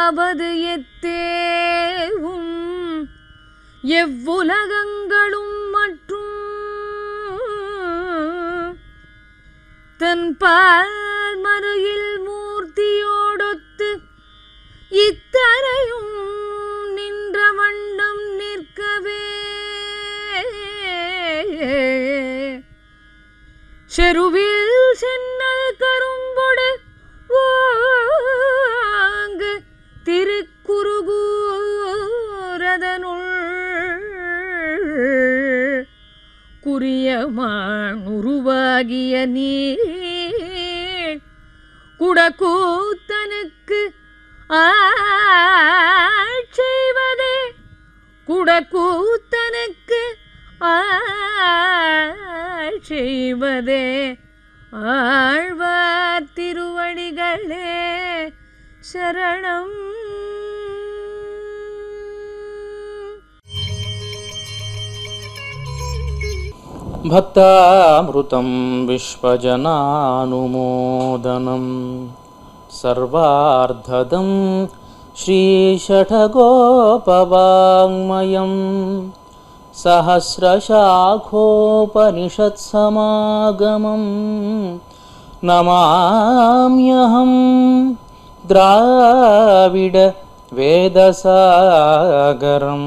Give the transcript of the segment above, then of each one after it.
உருவதாவது எத்தேவும் எவ்வுலகங்களும் மற்றும் தன் பால்மறையில் மூர்த்தியோடொத்து இத்தனையும் நின்ற வண்ணம் நிற்கவே செருவில் சென்னல் கரும்பொடு ஓங்கு திருக்குறுகூரதனுள் குறியமான் உருவாகிய நீர் குடக்கூத்தனுக்கு ஆட்செய்வதே குடக்கூத்தனுக்கு ஆட்செய்வதே ஆழ்வார் திருவடிகளே சரணம் भक्तामृतं विश्वजनानुमोदनं सर्वार्धदं श्रीषठगोपवाङ्मयं सहस्रशाखोपनिषत्समागमं नमाम्यहं द्राविडवेदसागरं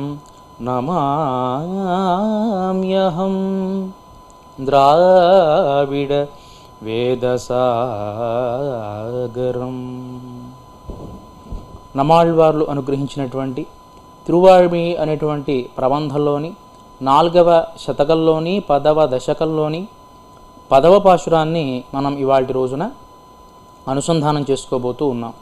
नमाम्यहं ద్రావిడ వేదసాగరం నమాళ్వార్లు అనుగ్రహించినటువంటి తిరువాళ్మి అనేటువంటి ప్రబంధంలోని నాలుగవ శతకంలోని పదవ దశకంలోని పదవ పాశురాన్ని మనం ఇవాళ రోజున అనుసంధానం చేసుకోబోతూ ఉన్నాం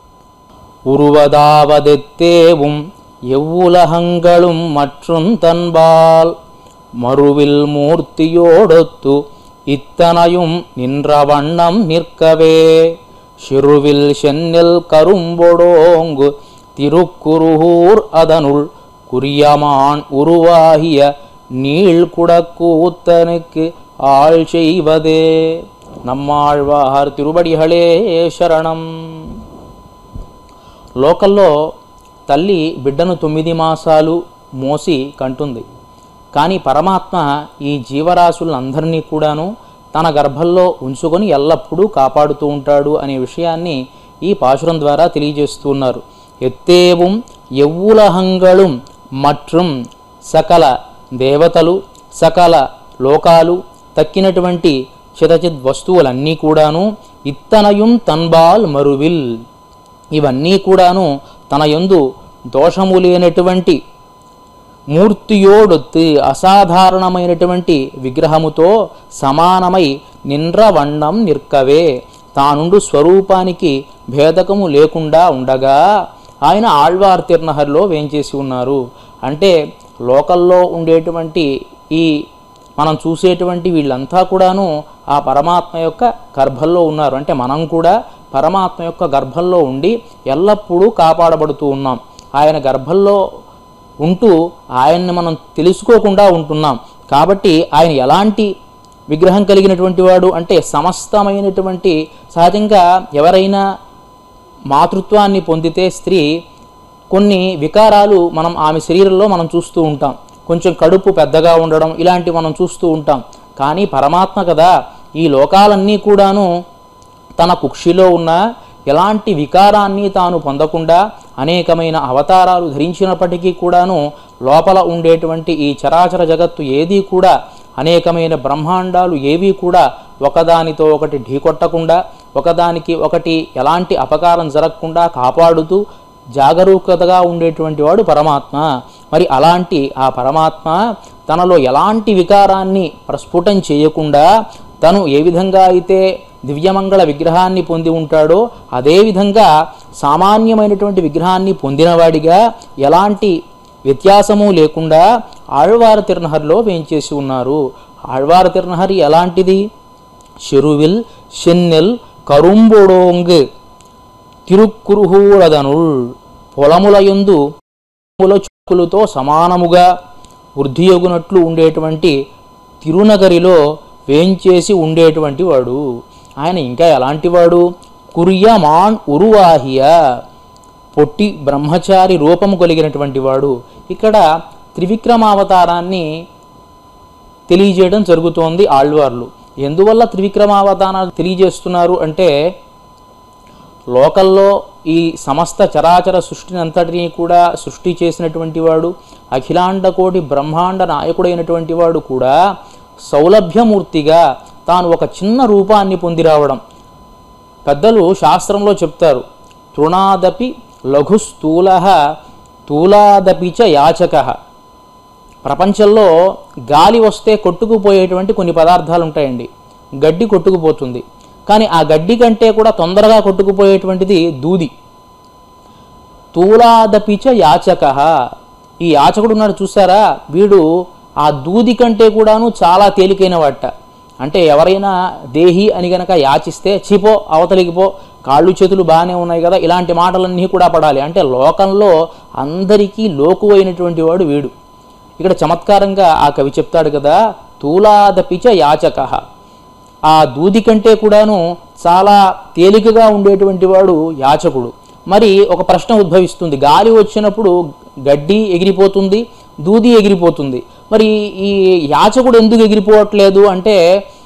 உருவதாவதெத்தேவும் எவ்வுலகங்களும் மற்றும் தன்பால் மறுவில் மூர்த்தியோடொத்து இத்தனையும் நின்ற வண்ணம் நிற்கவே சிறுவில் சென்னில் கரும்பொடோங்கு திருக்குருகூர் அதனுள் குறியமான் உருவாகிய நீள்குடக்கூத்தனுக்கு ஆள் செய்வதே நம்மாழ்வார் திருவடிகளே శరణం లోకల్లో తల్లి బిడ్డను తొమ్మిది మాసాలు మోసి కంటుంది కానీ పరమాత్మ ఈ జీవరాశులందరినీ కూడాను తన గర్భంలో ఉంచుకొని ఎల్లప్పుడూ కాపాడుతూ ఉంటాడు అనే విషయాన్ని ఈ పాశురం ద్వారా తెలియజేస్తున్నారు ఎత్తేவும் ఎవ్వులహంగళం మట్రం సకల దేవతలు సకల లోకాలు తక్కినటువంటి చితచిత్ వస్తువులన్నీ కూడాను ఇత్తనయుం తన్బాల్ మరువిల్ ఇవన్నీ కూడాను తన యందు దోషము లేనటువంటి మూర్తియోడొత్తి అసాధారణమైనటువంటి విగ్రహముతో సమానమై నిండ్రవణ్ణం నిర్కవే తానుండు స్వరూపానికి భేదకము లేకుండా ఉండగా ఆయన ఆళ్వార్ తిరునహర్లో వేంచేసి ఉన్నారు అంటే లోకల్లో ఉండేటువంటి ఈ మనం చూసేటువంటి వీళ్ళంతా కూడాను ఆ పరమాత్మ యొక్క గర్భంలో ఉన్నారు అంటే మనం కూడా పరమాత్మ యొక్క గర్భంలో ఉండి ఎల్లప్పుడూ కాపాడబడుతూ ఉన్నాం ఆయన గర్భంలో ఉంటూ ఆయన్ని మనం తెలుసుకోకుండా ఉంటున్నాం కాబట్టి ఆయన ఎలాంటి విగ్రహం కలిగినటువంటి వాడు అంటే సమస్తమైనటువంటి సహజంగా ఎవరైనా మాతృత్వాన్ని పొందితే స్త్రీ కొన్ని వికారాలు మనం ఆమె శరీరంలో మనం చూస్తూ ఉంటాం కొంచెం కడుపు పెద్దగా ఉండడం ఇలాంటివి మనం చూస్తూ ఉంటాం కానీ పరమాత్మ కదా ఈ లోకాలన్నీ కూడాను తన కుక్షిలో ఉన్న ఎలాంటి వికారాన్ని తాను పొందకుండా అనేకమైన అవతారాలు ధరించినప్పటికీ కూడాను లోపల ఉండేటువంటి ఈ చరాచర జగత్తు ఏదీ కూడా అనేకమైన బ్రహ్మాండాలు ఏవీ కూడా ఒకదానితో ఒకటి ఢీకొట్టకుండా ఒకదానికి ఒకటి ఎలాంటి అపకారం జరగకుండా కాపాడుతూ జాగరూకతగా ఉండేటువంటి వాడు పరమాత్మ మరి అలాంటి ఆ పరమాత్మ తనలో ఎలాంటి వికారాన్ని ప్రస్ఫుటం చేయకుండా తను ఏ విధంగా అయితే దివ్యమంగళ విగ్రహాన్ని పొంది ఉంటాడో అదేవిధంగా సామాన్యమైనటువంటి విగ్రహాన్ని పొందినవాడిగా ఎలాంటి వ్యత్యాసము లేకుండా ఆళ్వార తిరునహర్లో వేంచేసి ఉన్నారు ఆళ్వార తిరునహరి ఎలాంటిది చెరువిల్ చెన్నెల్ కరుంబొడోంగ్ తిరుక్కురుహూడదనుల్ పొలములయందు పొలముల చుక్కులతో సమానముగా వృద్ధియొగునట్లు ఉండేటువంటి తిరునగరిలో వేంచేసి ఉండేటువంటి వాడు ఆయన ఇంకా ఎలాంటి వాడు కురియమాన్ ఉరువాహియ పొట్టి బ్రహ్మచారి రూపము కలిగినటువంటి వాడు ఇక్కడ త్రివిక్రమావతారాన్ని తెలియజేయడం జరుగుతోంది ఆళ్వార్లు ఎందువల్ల త్రివిక్రమావతారాలు తెలియజేస్తున్నారు అంటే లోకల్లో ఈ సమస్త చరాచర సృష్టిని అంతటినీ కూడా సృష్టి చేసినటువంటి వాడు అఖిలాండ కోటి బ్రహ్మాండ నాయకుడైనటువంటి వాడు కూడా సౌలభ్యమూర్తిగా తాను ఒక చిన్న రూపాన్ని పొంది రావడం పెద్దలు శాస్త్రంలో చెప్తారు తృణాదపి లఘు స్థూల తూలాదపి చ యాచక ప్రపంచంలో గాలి వస్తే కొట్టుకుపోయేటువంటి కొన్ని పదార్థాలు ఉంటాయండి గడ్డి కొట్టుకుపోతుంది కానీ ఆ గడ్డి కంటే కూడా తొందరగా కొట్టుకుపోయేటువంటిది దూది తూలాదపిచ యాచక ఈ యాచకుడు ఉన్నాడు చూసారా వీడు ఆ దూది కంటే కూడాను చాలా తేలికైన వాట అంటే ఎవరైనా దేహి అని గనక యాచిస్తే చిపో అవతలికి పో కాళ్ళు చేతులు బాగానే ఉన్నాయి కదా ఇలాంటి మాటలన్నీ కూడా పడాలి అంటే లోకంలో అందరికీ లోకు అయినటువంటి వాడు వీడు ఇక్కడ చమత్కారంగా ఆ కవి చెప్తాడు కదా తూలాదపిచ యాచక ఆ దూది కంటే కూడాను చాలా తేలికగా ఉండేటువంటి వాడు యాచకుడు మరి ఒక ప్రశ్న ఉద్భవిస్తుంది గాలి వచ్చినప్పుడు గడ్డి ఎగిరిపోతుంది దూది ఎగిరిపోతుంది మరి ఈ యాచకుడు ఎందుకు ఎగిరిపోవట్లేదు అంటే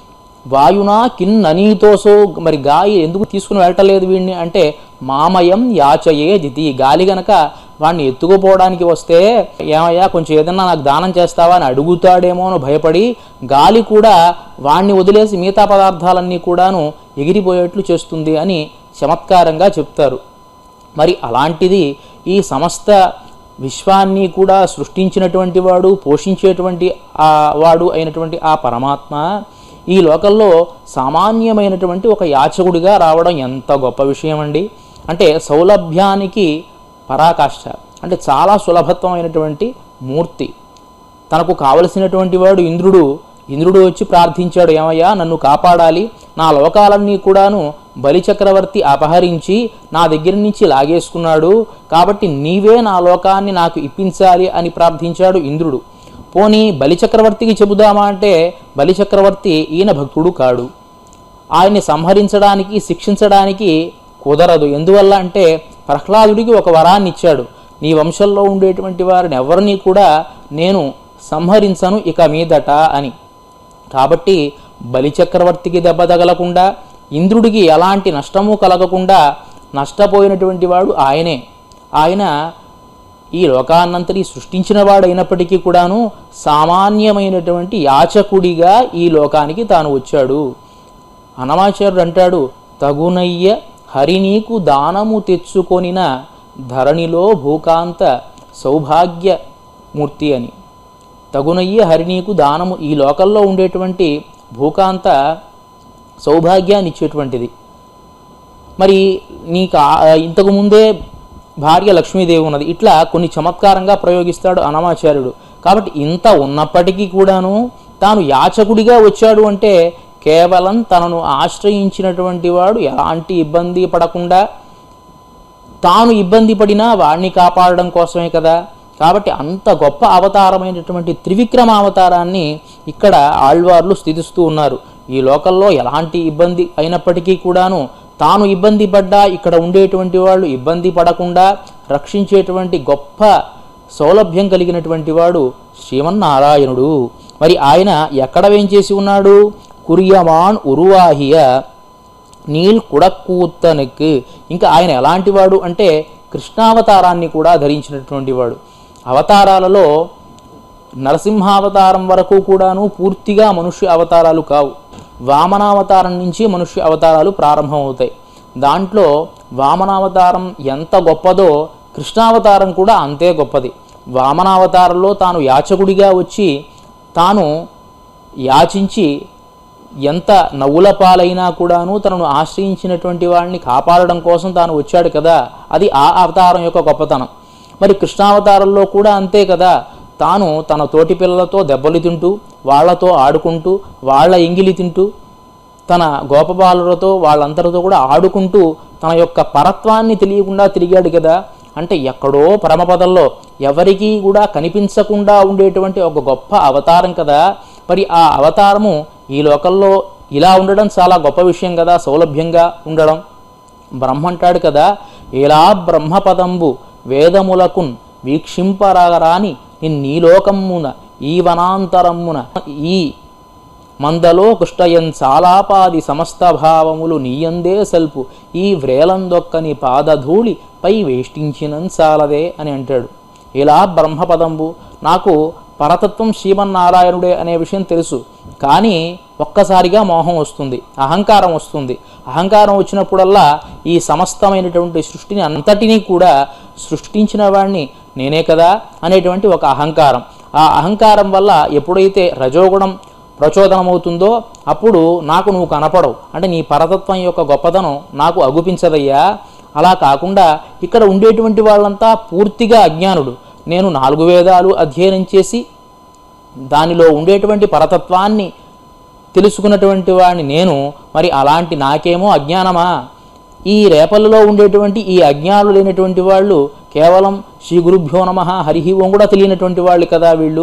వాయునా కిన్ననీతోసో మరి గాలి ఎందుకు తీసుకుని వెళ్ళటలేదు వీడిని అంటే మామయం యాచయే దితి గాలి గనక వాడిని ఎత్తుకుపోవడానికి వస్తే ఏమయ్యా కొంచెం ఏదన్నా నాకు దానం చేస్తావా అని అడుగుతాడేమో అని భయపడి గాలి కూడా వాణ్ణి వదిలేసి మిగతా పదార్థాలన్నీ కూడాను ఎగిరిపోయేట్లు చేస్తుంది అని చమత్కారంగా చెప్తారు మరి అలాంటిది ఈ సమస్త విశ్వాన్ని కూడా సృష్టించినటువంటి వాడు పోషించేటువంటి ఆ వాడు అయినటువంటి ఆ పరమాత్మ ఈ లోకంలో సామాన్యమైనటువంటి ఒక యాచకుడిగా రావడం ఎంత గొప్ప విషయం అండి అంటే సౌలభ్యానికి పరాకాష్ఠ అంటే చాలా సులభత్వమైనటువంటి మూర్తి తనకు కావలసినటువంటి వాడు ఇంద్రుడు ఇంద్రుడు వచ్చి ప్రార్థించాడు ఏమయ్యా నన్ను కాపాడాలి నా లోకాలన్నీ కూడాను బలిచక్రవర్తి అపహరించి నా దగ్గర నుంచి లాగేసుకున్నాడు కాబట్టి నీవే నా లోకాన్ని నాకు ఇప్పించాలి అని ప్రార్థించాడు ఇంద్రుడు పోనీ బలిచక్రవర్తికి చెబుదామా అంటే బలిచక్రవర్తి ఈయన భక్తుడు కాడు ఆయన్ని సంహరించడానికి శిక్షించడానికి కుదరదు ఎందువల్ల అంటే ప్రహ్లాదుడికి ఒక వరాన్ని ఇచ్చాడు నీ వంశంలో ఉండేటువంటి వారిని ఎవరిని కూడా నేను సంహరించను ఇక మీదట అని కాబట్టి బలిచక్రవర్తికి దెబ్బ తగలకుండా ఇంద్రుడికి ఎలాంటి నష్టము కలగకుండా నష్టపోయినటువంటి వాడు ఆయనే ఆయన ఈ లోకాన్నంతటి సృష్టించిన వాడైనప్పటికీ కూడాను సామాన్యమైనటువంటి యాచకుడిగా ఈ లోకానికి తాను వచ్చాడు అనమాచార్యుడు అంటాడు తగునయ్య హరినీకు దానము తెచ్చుకొనిన ధరణిలో భూకాంత సౌభాగ్యమూర్తి అని తగునయ్య హరినీకు దానము ఈ లోకంలో ఉండేటువంటి భూకాంత సౌభాగ్యాన్ని ఇచ్చేటువంటిది మరి నీకు ఆ- ఇంతకు ముందే భార్య లక్ష్మీదేవి ఉన్నది ఇట్లా కొన్ని చమత్కారంగా ప్రయోగిస్తాడు అనమాచార్యుడు కాబట్టి ఇంత ఉన్నప్పటికీ కూడాను తాను యాచకుడిగా వచ్చాడు అంటే కేవలం తనను ఆశ్రయించినటువంటి వాడు ఎలాంటి ఇబ్బంది పడకుండా తాను ఇబ్బంది పడినా వాడిని కాపాడడం కోసమే కదా కాబట్టి అంత గొప్ప అవతారమైనటువంటి త్రివిక్రమ అవతారాన్ని ఇక్కడ ఆళ్వార్లు స్థితిస్తూ ఉన్నారు ఈ లోకంలో ఎలాంటి ఇబ్బంది అయినప్పటికీ కూడాను తాను ఇబ్బంది పడ్డా ఇక్కడ ఉండేటువంటి వాళ్ళు ఇబ్బంది పడకుండా రక్షించేటువంటి గొప్ప సౌలభ్యం కలిగినటువంటి వాడు శ్రీమన్నారాయణుడు మరి ఆయన ఎక్కడ వేంచేసి ఉన్నాడు కురియమాన్ ఉరువాహియ నీల్ కుడక్కూత్తనకు ఇంకా ఆయన ఎలాంటి వాడు అంటే కృష్ణావతారాన్ని కూడా ధరించినటువంటి వాడు అవతారాలలో నరసింహావతారం వరకు కూడాను పూర్తిగా మనుష్య అవతారాలు కావు వామనావతారం నుంచి మనుష్య అవతారాలు ప్రారంభమవుతాయి దాంట్లో వామనావతారం ఎంత గొప్పదో కృష్ణావతారం కూడా అంతే గొప్పది వామనావతారంలో తాను యాచకుడిగా వచ్చి తాను యాచించి ఎంత నవ్వుల పాలైనా కూడాను తనను ఆశ్రయించినటువంటి వాడిని కాపాడడం కోసం తాను వచ్చాడు కదా అది ఆ అవతారం యొక్క గొప్పతనం మరి కృష్ణావతారంలో కూడా అంతే కదా తాను తన తోటి పిల్లలతో దెబ్బలు తింటూ వాళ్ళతో ఆడుకుంటూ వాళ్ళ ఎంగిలి తింటూ తన గోపబాలులతో వాళ్ళందరితో కూడా ఆడుకుంటూ తన యొక్క పరత్వాన్ని తెలియకుండా తిరిగాడు కదా అంటే ఎక్కడో పరమపదంలో ఎవరికీ కూడా కనిపించకుండా ఉండేటువంటి ఒక గొప్ప అవతారం కదా మరి ఆ అవతారము ఈ లోకంలో ఇలా ఉండడం చాలా గొప్ప విషయం కదా సౌలభ్యంగా ఉండడం బ్రహ్మ అంటాడు కదా ఇలా బ్రహ్మపదంబు వేదములకున్ వీక్షింపరాగరాని నిన్నీలోకమ్మున ఈ వనాంతరమ్మున ఈ మందలో కృష్ణయన్ చాలాపాది సమస్త భావములు నీయందే సల్పు ఈ వ్రేలందొక్కని పాదధూళి పై వేష్టించినన్ చాలదే అని అంటాడు ఇలా బ్రహ్మపదంబు నాకు పరతత్వం శ్రీమన్నారాయణుడే అనే విషయం తెలుసు కానీ ఒక్కసారిగా మోహం వస్తుంది అహంకారం వస్తుంది అహంకారం వచ్చినప్పుడల్లా ఈ సమస్తమైనటువంటి సృష్టిని అంతటినీ కూడా సృష్టించిన వాడిని నేనే కదా అనేటువంటి ఒక అహంకారం ఆ అహంకారం వల్ల ఎప్పుడైతే రజోగుణం ప్రచోదనమవుతుందో అప్పుడు నాకు నువ్వు కనపడవు అంటే నీ పరతత్వం యొక్క గొప్పతనం నాకు అగుపించదయ్యా అలా కాకుండా ఇక్కడ ఉండేటువంటి వాళ్ళంతా పూర్తిగా అజ్ఞానుడు నేను నాలుగు వేదాలు అధ్యయనం చేసి దానిలో ఉండేటువంటి పరతత్వాన్ని తెలుసుకున్నటువంటి వాడిని నేను మరి అలాంటి నాకేమో అజ్ఞానమా ఈ రేపల్లో ఉండేటువంటి ఈ అజ్ఞానులు లేనటువంటి వాళ్ళు కేవలం శ్రీ గురుభ్యో నమ హరి ఓం కూడా తెలియనటువంటి వాళ్ళు కదా వీళ్ళు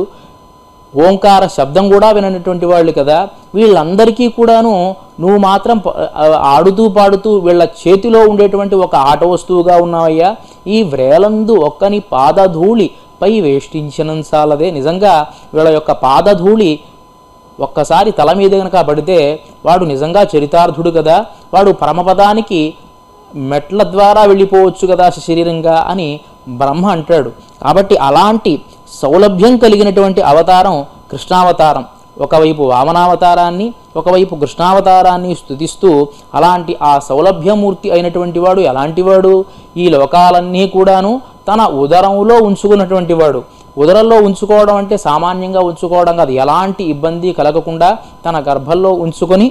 ఓంకార శబ్దం కూడా విననటువంటి వాళ్ళు కదా వీళ్ళందరికీ కూడాను నువ్వు మాత్రం ప- ఆ- ఆడుతూ పాడుతూ వీళ్ళ చేతిలో ఉండేటువంటి ఒక ఆట వస్తువుగా ఉన్నావయ్యా ఈ వ్రేలందు ఒక్కని పాదధూళి పై వేష్టించినంచాలదే నిజంగా వీళ్ళ యొక్క పాదధూళి ఒక్కసారి తల మీద గనక పడితే వాడు నిజంగా చరితార్థుడు కదా వాడు పరమపదానికి మెట్ల ద్వారా వెళ్ళిపోవచ్చు కదా శరీరంగా అని బ్రహ్మ అంటాడు కాబట్టి అలాంటి సౌలభ్యం కలిగినటువంటి అవతారం కృష్ణావతారం ఒకవైపు వామనావతారాన్ని ఒకవైపు కృష్ణావతారాన్ని స్తుతిస్తూ అలాంటి ఆ సౌలభ్యమూర్తి అయినటువంటి వాడు ఎలాంటివాడు ఈ లోకాలన్నీ కూడాను తన ఉదరంలో ఉంచుకున్నటువంటి వాడు ఉదరంలో ఉంచుకోవడం అంటే సామాన్యంగా ఉంచుకోవడం కాదు ఎలాంటి ఇబ్బంది కలగకుండా తన గర్భంలో ఉంచుకొని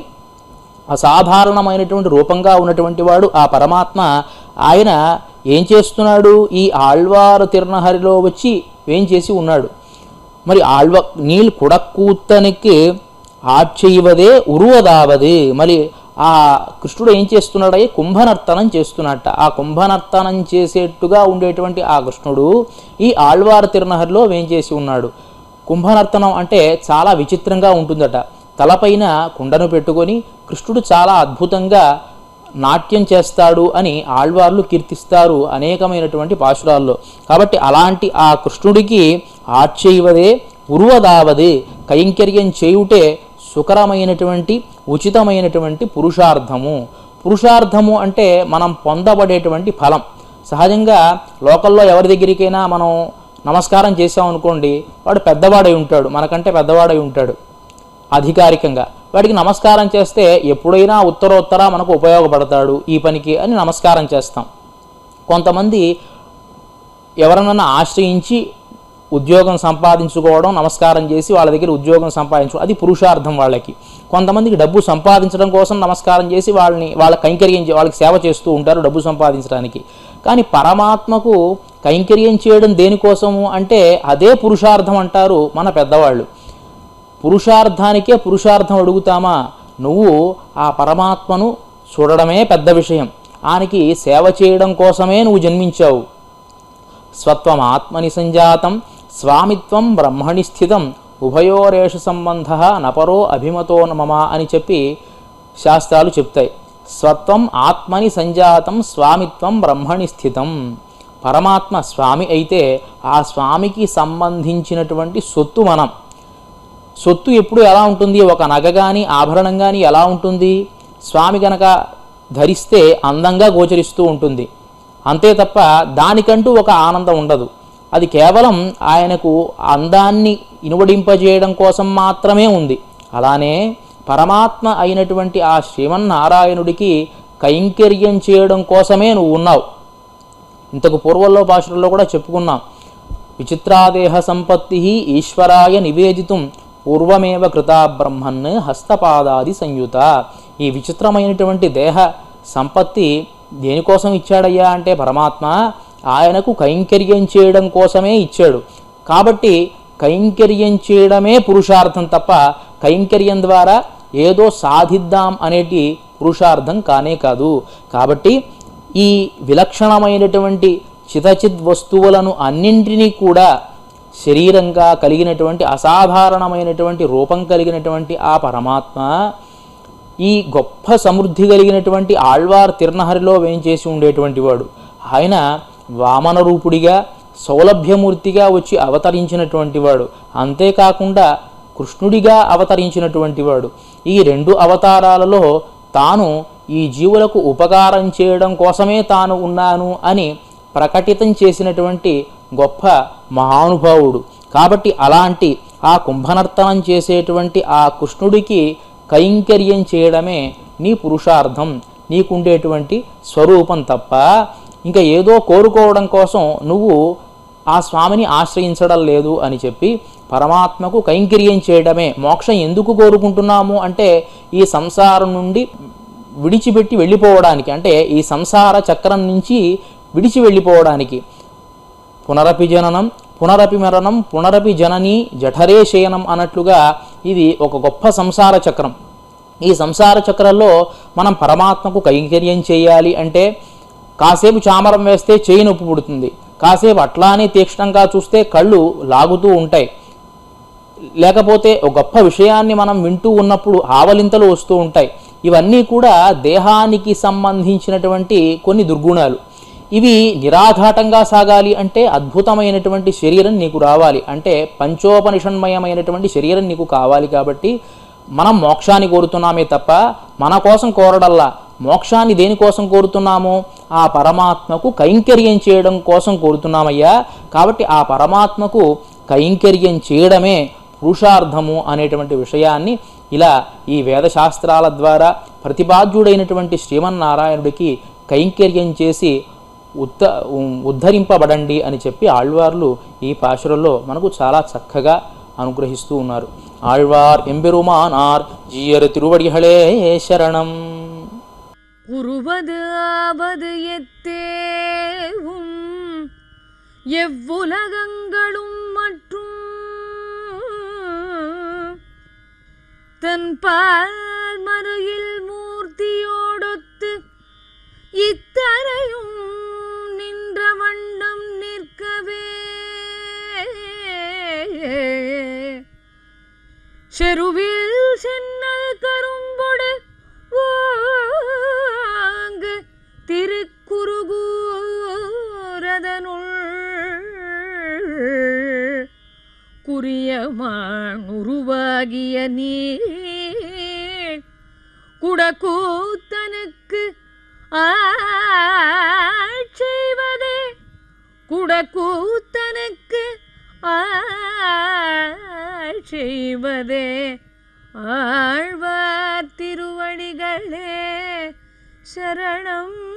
అసాధారణమైనటువంటి రూపంగా ఉన్నటువంటి వాడు ఆ పరమాత్మ ఆయన ఏం చేస్తున్నాడు ఈ ఆళ్వారు తిరునహరిలో వచ్చి ఏం చేసి ఉన్నాడు మరి ఆళ్వ నీళ్ళు కుడక్కూత్తనికి ఆడ్చేయవదే ఉరువదావది మరి ఆ కృష్ణుడు ఏం చేస్తున్నాడయ్య కుంభనర్తనం చేస్తున్నట్ట ఆ కుంభనర్తనం చేసేట్టుగా ఉండేటువంటి ఆ కృష్ణుడు ఈ ఆళ్వారు తిరునహరిలో ఏం చేసి ఉన్నాడు కుంభనర్తనం అంటే చాలా విచిత్రంగా ఉంటుందట తలపైన కుండను పెట్టుకొని కృష్ణుడు చాలా అద్భుతంగా నాట్యం చేస్తాడు అని ఆళ్వార్లు కీర్తిస్తారు అనేకమైనటువంటి పాశురాల్లో కాబట్టి అలాంటి ఆ కృష్ణుడికి ఆర్చేయవదే ఉరువదావది కైంకర్యం చేయుటే సుకరమైనటువంటి ఉచితమైనటువంటి పురుషార్థము పురుషార్థము అంటే మనం పొందబడేటువంటి ఫలం సహజంగా లోకల్లో ఎవరి దగ్గరికైనా మనం నమస్కారం చేసామనుకోండి వాడు పెద్దవాడై ఉంటాడు మనకంటే పెద్దవాడై ఉంటాడు అధికారికంగా వాడికి నమస్కారం చేస్తే ఎప్పుడైనా ఉత్తరోత్తర మనకు ఉపయోగపడతాడు ఈ పనికి అని నమస్కారం చేస్తాం కొంతమంది ఎవరినన్నా ఆశ్రయించి ఉద్యోగం సంపాదించుకోవడం నమస్కారం చేసి వాళ్ళ దగ్గర ఉద్యోగం సంపాదించుకోవడం అది పురుషార్థం వాళ్ళకి కొంతమందికి డబ్బు సంపాదించడం కోసం నమస్కారం చేసి వాళ్ళని వాళ్ళ కైంకర్యం చే- వాళ్ళకి సేవ చేస్తూ ఉంటారు డబ్బు సంపాదించడానికి కానీ పరమాత్మకు కైంకర్యం చేయడం దేనికోసము అంటే అదే పురుషార్థం అంటారు మన పెద్దవాళ్ళు పురుషార్థానికే పురుషార్థం అడుగుతామా నువ్వు ఆ పరమాత్మను చూడడమే పెద్ద విషయం ఆయనకి సేవ చేయడం కోసమే నువ్వు జన్మించావు స్వత్వం ఆత్మని సంజాతం స్వామిత్వం బ్రహ్మణి స్థితం ఉభయోరేషు సంబంధ నపరో అభిమతో మమ అని చెప్పి శాస్త్రాలు చెప్తాయి స్వత్వం ఆత్మని సంజాతం స్వామిత్వం బ్రహ్మణి స్థితం పరమాత్మ స్వామి అయితే ఆ స్వామికి సంబంధించినటువంటి సొత్తు మనం సొత్తు ఎప్పుడు ఎలా ఉంటుంది ఒక నగ కానీ ఆభరణం కానీ ఎలా ఉంటుంది స్వామి గనక ధరిస్తే అందంగా గోచరిస్తూ ఉంటుంది అంతే తప్ప దానికంటూ ఒక ఆనందం ఉండదు అది కేవలం ఆయనకు అందాన్ని ఇనువడింపజేయడం కోసం మాత్రమే ఉంది అలానే పరమాత్మ అయినటువంటి ఆ శ్రీమన్నారాయణుడికి కైంకర్యం చేయడం కోసమే నువ్వు ఉన్నావు ఇంతకు పూర్వంలో భాషల్లో కూడా చెప్పుకున్నాం విచిత్రాదేహ సంపత్తి ఈశ్వరాయ నివేదితం పూర్వమేవ కృతా బ్రహ్మన్ హస్తపాదాది సంయుత ఈ విచిత్రమైనటువంటి దేహ సంపత్తి దేనికోసం ఇచ్చాడయ్యా అంటే పరమాత్మ ఆయనకు కైంకర్యం చేయడం కోసమే ఇచ్చాడు కాబట్టి కైంకర్యం చేయడమే పురుషార్థం తప్ప కైంకర్యం ద్వారా ఏదో సాధిద్దాం అనేటి పురుషార్థం కానే కాదు కాబట్టి ఈ విలక్షణమైనటువంటి చితచిత్ వస్తువులను అన్నింటినీ కూడా శరీరంగా కలిగినటువంటి అసాధారణమైనటువంటి రూపం కలిగినటువంటి ఆ పరమాత్మ ఈ గొప్ప సమృద్ధి కలిగినటువంటి ఆళ్వార్ తిరునహరిలో వేంచేసి ఉండేటువంటి వాడు ఆయన వామన రూపుడిగా సౌలభ్యమూర్తిగా వచ్చి అవతరించినటువంటి వాడు అంతేకాకుండా కృష్ణుడిగా అవతరించినటువంటి వాడు ఈ రెండు అవతారాలలో తాను ఈ జీవులకు ఉపకారం చేయడం కోసమే తాను ఉన్నాను అని ప్రకటితం చేసినటువంటి గొప్ప మహానుభావుడు కాబట్టి అలాంటి ఆ కుంభనర్తనం చేసేటువంటి ఆ కృష్ణుడికి కైంకర్యం చేయడమే నీ పురుషార్థం నీకుండేటువంటి స్వరూపం తప్ప ఇంకా ఏదో కోరుకోవడం కోసం నువ్వు ఆ స్వామిని ఆశ్రయించడం లేదు అని చెప్పి పరమాత్మకు కైంకర్యం చేయడమే మోక్షం ఎందుకు కోరుకుంటున్నాము అంటే ఈ సంసారం నుండి విడిచిపెట్టి వెళ్ళిపోవడానికి అంటే ఈ సంసార చక్రం నుంచి విడిచి వెళ్ళిపోవడానికి పునరపి జననం పునరపి మరణం పునరపి జనని జఠరే శయనం అన్నట్లుగా ఇది ఒక గొప్ప సంసార చక్రం ఈ సంసార చక్రంలో మనం పరమాత్మకు కైంకర్యం చేయాలి అంటే కాసేపు చామరం వేస్తే చేయి నొప్పి పుడుతుంది కాసేపు అట్లానే తీక్షణంగా చూస్తే కళ్ళు లాగుతూ ఉంటాయి లేకపోతే ఒక గొప్ప విషయాన్ని మనం వింటూ ఉన్నప్పుడు ఆవలింతలు వస్తూ ఉంటాయి ఇవన్నీ కూడా దేహానికి సంబంధించినటువంటి కొన్ని దుర్గుణాలు ఇవి నిరాఘాటంగా సాగాలి అంటే అద్భుతమైనటువంటి శరీరం నీకు రావాలి అంటే పంచోపనిషన్మయమైనటువంటి శరీరం నీకు కావాలి కాబట్టి మనం మోక్షాన్ని కోరుతున్నామే తప్ప మన కోసం కోరడల్లా మోక్షాన్ని దేనికోసం కోరుతున్నాము ఆ పరమాత్మకు కైంకర్యం చేయడం కోసం కోరుతున్నామయ్యా కాబట్టి ఆ పరమాత్మకు కైంకర్యం చేయడమే పురుషార్థము అనేటువంటి విషయాన్ని ఇలా ఈ వేదశాస్త్రాల ద్వారా ప్రతిపాద్యుడైనటువంటి శ్రీమన్నారాయణుడికి కైంకర్యం చేసి ఉత్త ఉద్ధరింపబడండి అని చెప్పి ఆళ్వార్లు ఈ పాశురంలో మనకు చాలా చక్కగా అనుగ్రహిస్తూ ఉన్నారు ఆళ్వార్ ఎంబెరుమానార్ జీయరు తిరువడిహళే శరణం உருவது ஆவது எத்தேவும் எவ்வுலகங்களும் மற்றும் தன் பால் மறுயில் மூர்த்தியோடொத்து இத்தனையும் நின்ற வண்ணம் நிற்கவே செருவில் சென்னல் கரும்பொடு ஓங்கு திருக்குறுகூரதனுள் குறியமான் உருவாகிய நீர் குடக்கூத்தனுக்கு ஆட்செய்வதே குடக்கூத்தனுக்கு ஆட்செய்வதே ஆழ்வார் திருவடிகளே சரணம்